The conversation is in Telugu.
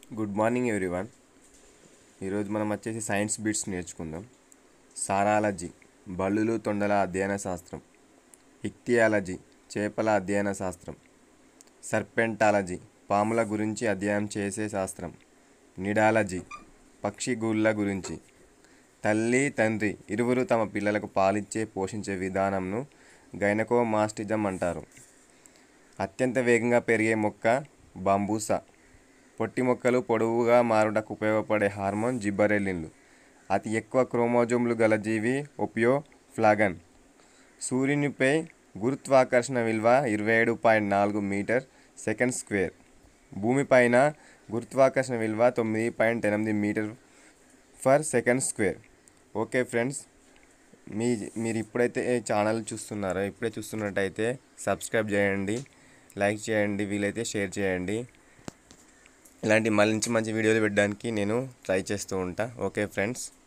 గుడ్ మార్నింగ్ ఎవ్రీవన్ ఈరోజు మనం వచ్చేసి సైన్స్ బిట్స్ నేర్చుకుందాం సారాలజీ బల్లులు తొండల అధ్యయన శాస్త్రం ఇక్తియాలజీ చేపల అధ్యయన శాస్త్రం సర్పెంటాలజీ పాముల గురించి అధ్యయనం చేసే శాస్త్రం నిడాలజీ పక్షి గూళ్ళ గురించి తల్లి తండ్రి ఇరువురు తమ పిల్లలకు పాలిచ్చే పోషించే విధానంను గైనకోమాస్టిజం అంటారు అత్యంత వేగంగా పెరిగే మొక్క బాంబూసా పొట్టి మొక్కలు పొడవుగా మారుటకు ఉపయోగపడే హార్మోన్ జిబ్బరెల్లిన్లు అతి ఎక్కువ క్రోమోజోమ్లు గల జీవి ఒపియో ఫ్లాగన్ సూర్యునిపై గురుత్వాకర్షణ విలువ ఇరవై ఏడు పాయింట్ నాలుగు మీటర్ సెకండ్ స్క్వేర్ భూమిపైన గురుత్వాకర్షణ విలువ తొమ్మిది పాయింట్ ఎనిమిది metre per second square okay friends మీ మీరు ఇప్పుడైతే ఈ ఛానల్ చూస్తున్నారో ఇప్పుడే చూస్తున్నట్టయితే సబ్స్క్రైబ్ చేయండి లైక్ చేయండి వీలైతే షేర్ చేయండి ఇలాంటి మంచి మంచి వీడియోలు పెట్టడానికి నేను ట్రై చేస్తూ ఉంటా ఓకే ఫ్రెండ్స్